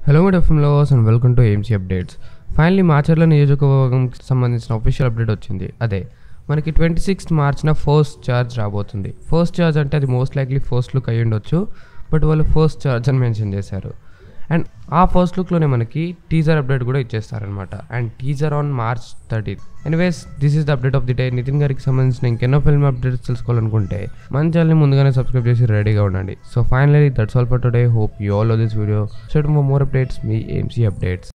hello good FM lovers and welcome to AMC updates finally Macherla నియోజకవర్గంకి సంబంధించిన official update వచ్చింది అదే మనకి ట్వంటీ సిక్స్త్ మార్చిన ఫస్ట్ ఛార్జ్ రాబోతుంది ఫస్ట్ ఛార్జ్ అంటే అది మోస్ట్ లైక్లీ ఫస్ట్ లుక్ అయ్యి ఉండొచ్చు బట్ వాళ్ళు ఫస్ట్ ఛార్జ్ అని మెన్షన్ చేశారు అండ్ ఆ ఫస్ట్ లుక్లోనే మనకి టీజర్ అప్డేట్ కూడా ఇచ్చేస్తారనమాట and teaser on March thirteen anyways this is the update of the day Nithin గారికి సంబంధించిన ఇంకెన్నో ఫిల్మ్ అప్డేట్స్ తెలుసుకోవాలనుకుంటే మన ఛానల్ని ముందుగానే సబ్స్క్రైబ్ చేసి రెడీగా ఉండండి so finally that's all for today hope you all this video shed for more updates మీ ఏఎంసీ అప్డేట్స్